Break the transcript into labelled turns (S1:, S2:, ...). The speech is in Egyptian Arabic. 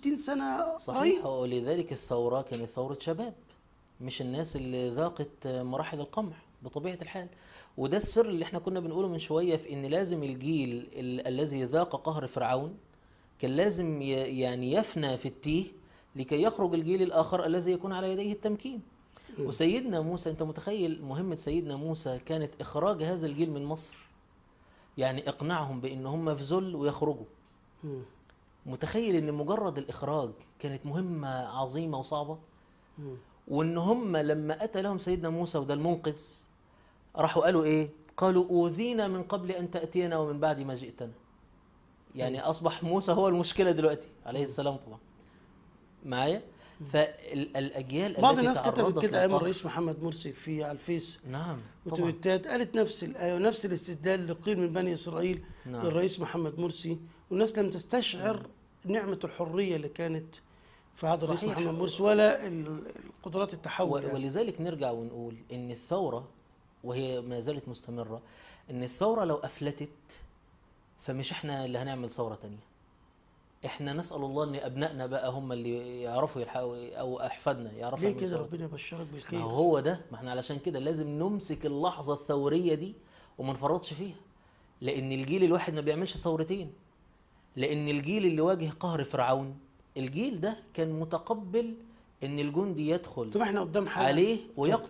S1: 60 سنه
S2: صحيح
S1: رهيب
S2: ولذلك الثورة كانت ثورة شباب مش الناس اللي ذاقت مراحل القمع بطبيعة الحال وده السر اللي احنا كنا بنقوله من شوية في ان لازم الجيل ال- الذي ذاق قهر فرعون كان لازم ي- يعني يفنى في التيه لكي يخرج الجيل الآخر الذي يكون على يديه التمكين وسيدنا موسى انت متخيل مهمة سيدنا موسى كانت إخراج هذا الجيل من مصر يعني إقناعهم بأن هم في ذل ويخرجوا
S1: مم.
S2: متخيل ان مجرد الاخراج كانت مهمه عظيمه وصعبه
S1: مم.
S2: وان هم لما اتى لهم سيدنا موسى وده المنقذ راحوا قالوا ايه قالوا اوذينا من قبل ان تاتينا ومن بعد ما جئتنا يعني اصبح موسى هو المشكله دلوقتي عليه السلام طبعا معايا فالاجيال
S1: بعض
S2: التي
S1: الناس كتبت
S2: تعرضت
S1: كده ايام
S2: للقهر-
S1: الرئيس محمد مرسي في على الفيس
S2: نعم طبعا
S1: وتويتات قالت نفس الايه ونفس الاستدلال اللي قيل من بني اسرائيل
S2: نعم.
S1: للرئيس محمد مرسي والناس لم تستشعر نعمه الحريه اللي كانت في عهد الرئيس
S2: صحيح.
S1: محمد مرسي ولا ال- القدرات التحول
S2: و-
S1: يعني.
S2: ولذلك نرجع ونقول ان الثوره وهي ما زالت مستمره ان الثوره لو افلتت فمش احنا اللي هنعمل ثوره تانية احنا نسال الله ان ابنائنا بقى هم اللي يعرفوا يلحقوا او احفادنا يعرفوا
S1: ليه
S2: يعملوا
S1: كده
S2: ثورة
S1: ربنا يبشرك
S2: ما
S1: بالخير
S2: هو هو ده ما احنا علشان كده لازم نمسك اللحظه الثوريه دي وما نفرطش فيها لان الجيل الواحد ما بيعملش ثورتين لان الجيل اللي واجه قهر فرعون الجيل ده كان متقبل ان الجندي يدخل
S1: طب احنا قدام حاجه
S2: عليه ويقتل